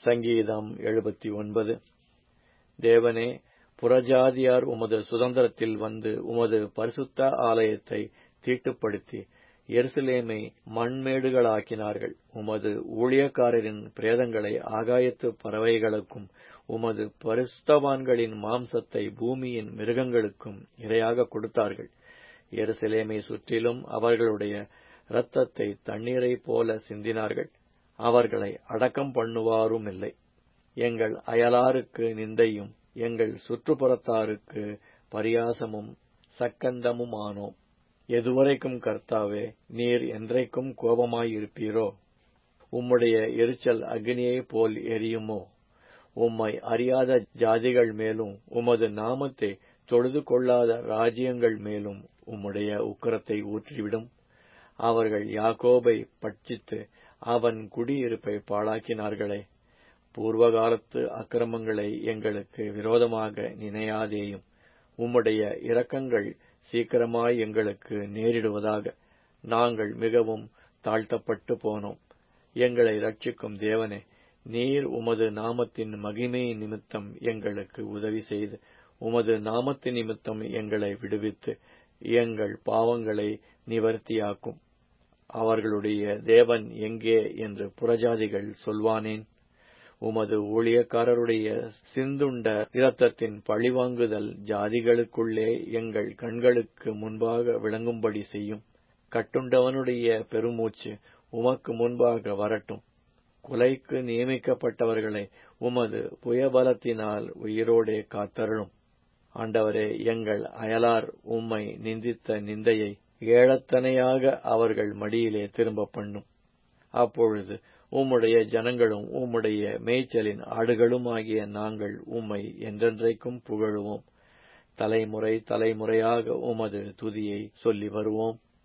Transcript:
சங்கீதம் எழுபத்தி ஒன்பது தேவனே புறஜாதியார் உமது சுதந்திரத்தில் வந்து உமது பரிசுத்த ஆலயத்தை தீட்டுப்படுத்தி எருசலேமை மண்மேடுகளாக்கினார்கள் உமது ஊழியக்காரரின் பிரேதங்களை ஆகாயத்து பறவைகளுக்கும் உமது பரிசுத்தவான்களின் மாம்சத்தை பூமியின் மிருகங்களுக்கும் இரையாக கொடுத்தார்கள் எருசலேமை சுற்றிலும் அவர்களுடைய இரத்தத்தை தண்ணீரைப் போல சிந்தினார்கள் அவர்களை அடக்கம் பண்ணுவாரும் இல்லை எங்கள் அயலாருக்கு நிந்தையும் எங்கள் சுற்றுப்புறத்தாருக்கு பரியாசமும் சக்கந்தமுமானோம் எதுவரைக்கும் கர்த்தாவே நீர் என்றைக்கும் கோபமாயிருப்பீரோ உம்முடைய எரிச்சல் அக்னியைப் போல் எரியுமோ உம்மை அறியாத ஜாதிகள் மேலும் உமது நாமத்தை தொழுது கொள்ளாத ராஜ்யங்கள் மேலும் உம்முடைய உக்கரத்தை ஊற்றிவிடும் அவர்கள் யாக்கோபை பட்சித்து அவன் குடியிருப்பை பாழாக்கினார்களே பூர்வகாலத்து அக்கிரமங்களை எங்களுக்கு விரோதமாக நினையாதேயும் உம்முடைய இரக்கங்கள் சீக்கிரமாய் எங்களுக்கு நேரிடுவதாக நாங்கள் மிகவும் தாழ்த்தப்பட்டு போனோம் எங்களை ரட்சிக்கும் தேவனே நீர் உமது நாமத்தின் மகிமை நிமித்தம் எங்களுக்கு உதவி செய்து உமது நாமத்து நிமித்தம் எங்களை விடுவித்து எங்கள் பாவங்களை நிவர்த்தியாக்கும் அவர்களுடைய தேவன் எங்கே என்று புறஜாதிகள் சொல்வானேன் உமது ஊழியக்காரருடைய சிந்துண்ட இரத்தத்தின் பழிவாங்குதல் ஜாதிகளுக்குள்ளே எங்கள் கண்களுக்கு முன்பாக விளங்கும்படி செய்யும் கட்டுண்டவனுடைய பெருமூச்சு உமக்கு முன்பாக வரட்டும் கொலைக்கு நியமிக்கப்பட்டவர்களை உமது புயபலத்தினால் உயிரோடே காத்தருளும் ஆண்டவரே எங்கள் அயலார் உம்மை நிந்தித்த நிந்தையை ஏழத்தனையாக அவர்கள் மடியிலே திரும்ப பண்ணும் அப்பொழுது உம்முடைய ஜனங்களும் உம்முடைய மேய்ச்சலின் ஆடுகளுமாகிய நாங்கள் உம்மை என்றென்றைக்கும் புகழுவோம் தலைமுறை தலைமுறையாக உமது துதியை சொல்லி வருவோம்